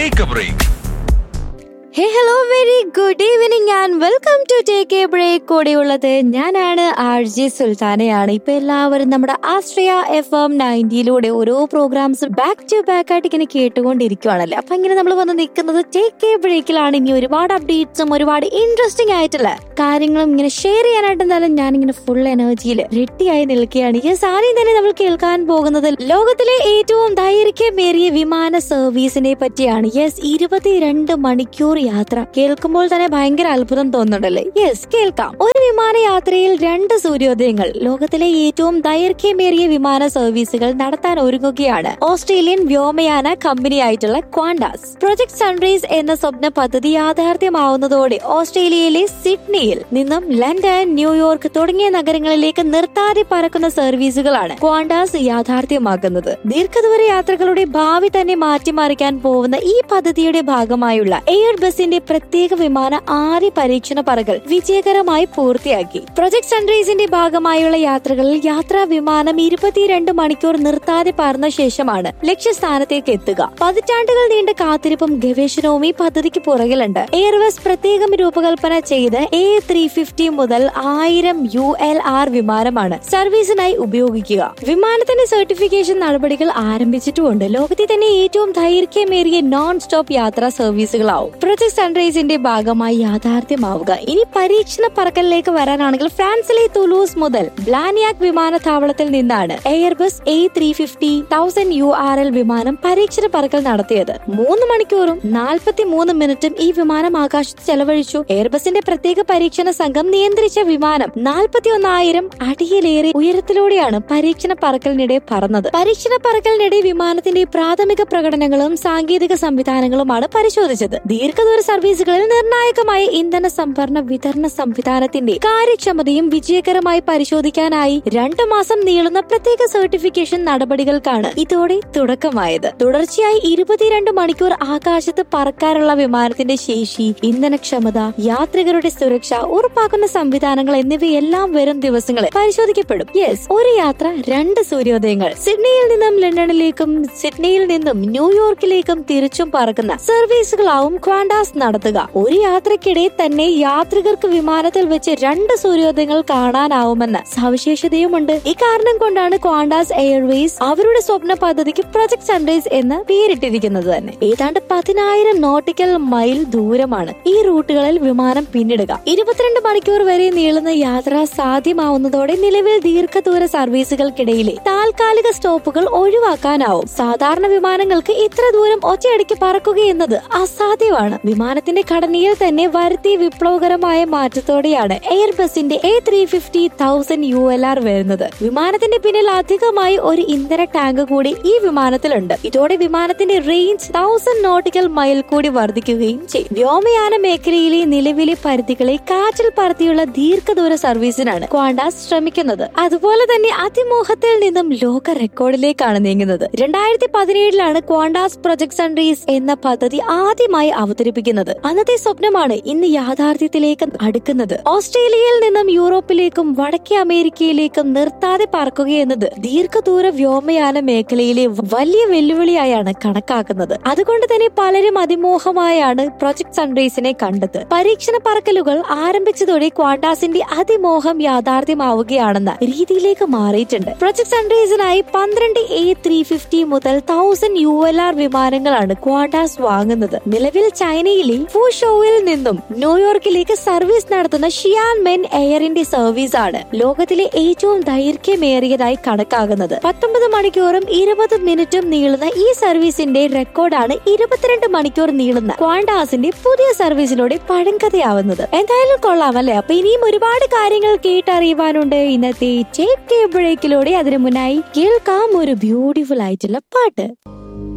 Take a break. Hey hello very good evening and welcome to take a break കൂടെയുള്ളത് ഞാനാണ് R J സുൽത്താനയാണ് ഇപ്പൊ എല്ലാവരും നമ്മുടെ ആശ്രയ F M നയൻറ്റിയിലൂടെ ഓരോ പ്രോഗ്രാംസ് ബാക്ക് ടു ബാക്ക് ആയിട്ട് ഇങ്ങനെ കേട്ടുകൊണ്ടിരിക്കുവാണല്ലേ അപ്പൊ ഇങ്ങനെ നമ്മൾ വന്ന് നിൽക്കുന്നത് ടേക്ക് എ ബ്രേക്കിലാണ് ഇനി ഒരുപാട് അപ്ഡേറ്റ്സും ഒരുപാട് ഇൻട്രസ്റ്റിംഗ് ആയിട്ടുള്ള കാര്യങ്ങളും ഇങ്ങനെ ഷെയർ ചെയ്യാനായിട്ട് എന്തായാലും ഞാനിങ്ങനെ ഫുൾ എനർജിയിൽ റെഡിയായി നിൽക്കുകയാണ് യെസ് ആദ്യം തന്നെ നമ്മൾ കേൾക്കാൻ പോകുന്നത് ലോകത്തിലെ ഏറ്റവും ദൈർഘ്യമേറിയ വിമാന സർവീസിനെ പറ്റിയാണ് യെസ് ഇരുപത്തിരണ്ട് മണിക്കൂർ യാത്ര കേൾക്കുമ്പോൾ തന്നെ ഭയങ്കര അത്ഭുതം തോന്നുന്നുണ്ടല്ലേ യെസ് കേൾക്കാം ഒരു വിമാനയാത്രയിൽ രണ്ട് സൂര്യോദയങ്ങൾ ലോകത്തിലെ ഏറ്റവും ദൈർഘ്യമേറിയ വിമാന സർവീസുകൾ നടത്താൻ ഒരുങ്ങുകയാണ് ഓസ്ട്രേലിയൻ വ്യോമയാന കമ്പനിയായിട്ടുള്ള ക്വാണ്ടാസ് പ്രൊജക്ട് സൺറൈസ് എന്ന സ്വപ്ന പദ്ധതി യാഥാർത്ഥ്യമാവുന്നതോടെ ഓസ്ട്രേലിയയിലെ സിഡ്നിയിൽ നിന്നും ലണ്ടൻ ന്യൂയോർക്ക് തുടങ്ങിയ നഗരങ്ങളിലേക്ക് നിർത്താതെ പറക്കുന്ന സർവീസുകളാണ് ക്വാണ്ടാസ് യാഥാർത്ഥ്യമാക്കുന്നത് ദീർഘദൂര യാത്രകളുടെ ഭാവി തന്നെ മാറ്റിമറിക്കാൻ പോകുന്ന ഈ പദ്ധതിയുടെ ഭാഗമായുള്ള എയർ ബസിന്റെ പ്രത്യേക വിമാന ആദ്യ പരീക്ഷണ പറകൾ വിജയകരമായി പൂർത്തിയാക്കി പ്രൊജക്ട് സൺറൈസിന്റെ ഭാഗമായുള്ള യാത്രകളിൽ യാത്രാ വിമാനം ഇരുപത്തിരണ്ട് മണിക്കൂർ നിർത്താതെ പറന്ന ശേഷമാണ് ലക്ഷ്യസ്ഥാനത്തേക്ക് എത്തുക പതിറ്റാണ്ടുകൾ നീണ്ട കാത്തിരിപ്പും ഗവേഷണവും ഈ പദ്ധതിക്ക് പുറകിലുണ്ട് എയർബസ് പ്രത്യേകം രൂപകൽപ്പന ചെയ്ത് എ ത്രീ ഫിഫ്റ്റി മുതൽ ആയിരം യു എൽ ആർ വിമാനമാണ് സർവീസിനായി ഉപയോഗിക്കുക വിമാനത്തിന്റെ സർട്ടിഫിക്കേഷൻ നടപടികൾ ആരംഭിച്ചിട്ടുമുണ്ട് ലോകത്തെ തന്നെ ഏറ്റവും ദൈർഘ്യമേറിയ നോൺ സ്റ്റോപ്പ് യാത്രാ സർവീസുകളാവും പ്രൊജക്ട് സൺറൈസിന്റെ ഭാഗമായി യാഥാർത്ഥ്യമാവുക ഇനി പരീക്ഷണ പറക്കലിലേക്ക് വരാനാണെങ്കിൽ ഫ്രാൻസിലെ തുലൂസ് മുതൽ ബ്ലാനിയാക് വിമാനത്താവളത്തിൽ നിന്നാണ് Airbus A three fifty thousand U R L വിമാനം പരീക്ഷണ പറക്കൽ നടത്തിയത് മൂന്ന് മണിക്കൂറും നാൽപ്പത്തി മൂന്ന് മിനിറ്റും ഈ വിമാനം ആകാശത്ത് ചെലവഴിച്ചു എയർബസിന്റെ പ്രത്യേക പരീക്ഷണ സംഘം നിയന്ത്രിച്ച വിമാനം നാൽപ്പത്തി ഒന്നായിരം അടിയിലേറെ ഉയരത്തിലൂടെയാണ് പരീക്ഷണ പറക്കലിനിടെ പറന്നത് പരീക്ഷണ പറക്കലിനിടെ വിമാനത്തിന്റെ പ്രാഥമിക പ്രകടനങ്ങളും സാങ്കേതിക സംവിധാനങ്ങളുമാണ് പരിശോധിച്ചത് ദീർഘദൂര സർവീസുകളിൽ നിർണായകമായ ഇന്ധന സംഭരണ വിതരണ സംവിധാനത്തിന്റെ കാര്യക്ഷമതയും വിജയകരമായി പരിശോധിക്കാനായി രണ്ടു മാസം നീളുന്ന പ്രത്യേക സർട്ടിഫിക്കേഷൻ നടപടികൾക്കാണ് ഇതോടെ തുടക്കമായത് തുടർച്ചയായി ഇരുപത്തിരണ്ട് മണിക്കൂർ ആകാശത്ത് പറക്കാനുള്ള വിമാനത്തിന്റെ ശേഷി ഇന്ധനക്ഷമത യാത്രികരുടെ സുരക്ഷ ഉറപ്പാക്കുന്ന സംവിധാനങ്ങൾ എന്നിവയെല്ലാം വരും ദിവസങ്ങളിൽ പരിശോധിക്കപ്പെടും യെസ് ഒരു യാത്ര രണ്ട് സൂര്യോദയങ്ങൾ സിഡ്നിയിൽ നിന്നും ലണ്ടനിലേക്കും സിഡ്നിയിൽ നിന്നും ന്യൂയോർക്കിലേക്കും തിരിച്ചും പറക്കുന്ന സർവീസുകളാവും ക്വാണ്ടാസ് നടത്തുക ഒരു യാത്രക്കിടെ തന്നെ യാത്രികർക്ക് വിമാനത്തിൽ വെച്ച് രണ്ട് സൂര്യോദയങ്ങൾ കാണാനാവുമെന്ന സവിശേഷതയുമുണ്ട് ഇക്കാരണം കൊണ്ടാണ് ക്വാണ്ടാസ് എയർവേസ് അവരുടെ സ്വപ്ന പദ്ധതിക്ക് പ്രൊജക്ട് സൺറൈസ് എന്ന് പേരിട്ടിരിക്കുന്നത് തന്നെ ഏതാണ്ട് പതിനായിരം നോട്ടിക്കൽ മൈൽ ദൂരമാണ് ഈ റൂട്ടുകളിൽ വിമാനം പിന്നിടുക ഇരുപത്തിരണ്ട് മണിക്കൂർ വരെ നീളുന്ന യാത്ര സാധ്യമാവുന്നതോടെ നിലവിൽ ദീർഘദൂര സർവീസുകൾക്കിടയിലെ താൽക്കാലിക സ്റ്റോപ്പുകൾ ഒഴിവാക്കാനാവും സാധാരണ വിമാനങ്ങൾക്ക് ഇത്ര ദൂരം ഒറ്റയടിക്ക് പറക്കുക എന്നത് അസാധ്യമാണ് വിമാനത്തിന്റെ ഘടനയിൽ തന്നെ വരുത്തിയ വിപ്ലവകരമായ മാറ്റത്തോടെയാണ് എയർബസിന്റെ A three fifty thousand U L R വരുന്നത് വിമാനത്തിന്റെ പിന്നിൽ അധികമായി ഒരു ഇന്ധന ടാങ്ക് കൂടി ഈ വിമാനത്തിലുണ്ട് ഇതോടെ വിമാനത്തിന്റെ റേഞ്ച് തൗസൻഡ് നോട്ടിക്കൽ മൈൽ കൂടി വർദ്ധിക്കുകയും ചെയ്യും വ്യോമയാന മേഖലയിലെ നിലവിലെ പരിധികളെ കാറ്റിൽ പറത്തിയുള്ള ദീർഘദൂര സർവീസിനാണ് ക്വാണ്ടാസ് ശ്രമിക്കുന്നത് അതുപോലെ തന്നെ അതിമോഹത്തിൽ നിന്നും ലോക റെക്കോർഡിലേക്കാണ് നീങ്ങുന്നത് രണ്ടായിരത്തി പതിനേഴിലാണ് ക്വാണ്ടാസ് പ്രൊജക്ട് സൺറൈസ് എന്ന പദ്ധതി ആദ്യമായി അവതരിപ്പിക്കുന്നത് അന്നത്തെ സ്വപ്നമാണ് ഇന്ന് യാഥാർത്ഥ്യത്തിലേക്ക് അടുക്കുന്നത് ഓസ്ട്രേലിയയിൽ നിന്നും യൂറോപ്പിലേക്കും വടക്കേ അമേരിക്കയിലേക്കും നിർത്താതെ പറക്കുക എന്നത് ദീർഘദൂര വ്യോമയാന മേഖലയിലെ വലിയ വെല്ലുവിളിയായാണ് കണക്കാക്കുന്നത് അതുകൊണ്ട് തന്നെ പലരും അതിമോഹമായാണ് പ്രൊജക്ട് സൺറൈസിനെ കണ്ടത് പരീക്ഷണ പറക്കലുകൾ ആരംഭിച്ചതോടെ ക്വാണ്ടാസിന്റെ അതിമോഹം യാഥാർത്ഥ്യമാവുകയാണെന്ന രീതിയിലേക്ക് മാറിയിട്ടുണ്ട് പ്രൊജക്ട് സൺറൈസിനായി പന്ത്രണ്ട് എ ത്രീ ഫിഫ്റ്റി മുതൽ തൗസൻഡ് യു എൽ ആർ വിമാനങ്ങളാണ് ക്വാണ്ടാസ് വാങ്ങുന്നത് നിലവിൽ ചൈനയിലെ ഫുഷോവിൽ നിന്നും ന്യൂയോർക്കിലേക്ക് സർവീസ് നടത്തുന്ന ഷിയാൻ മെൻ എയറിന്റെ സർവീസ് ആണ് ലോകത്തിലെ ഏറ്റവും ദൈർഘ്യമേറിയതായി കണക്കാകുന്നത് പത്തൊമ്പത് മണിക്കൂറും ഇരുപത് മിനിറ്റും നീളുന്ന ഈ സർവീസിന്റെ റെക്കോർഡാണ് ഇരുപത്തിരണ്ട് മണിക്കൂർ നീളുന്ന ക്വാണ്ടാസിന്റെ പുതിയ സർവീസിലൂടെ പഴങ്കഥയാവുന്നത് എന്തായാലും കൊള്ളാം അല്ലെ അപ്പൊ ഇനിയും ഒരുപാട് കാര്യങ്ങൾ കേട്ടറിയുവാനുണ്ട് ഇന്നത്തെ ടേക്ക് ബ്രേക്കിലൂടെ അതിനു മുന്നായി കേൾക്കാം ഒരു ബ്യൂട്ടിഫുൾ ആയിട്ടുള്ള പാട്ട്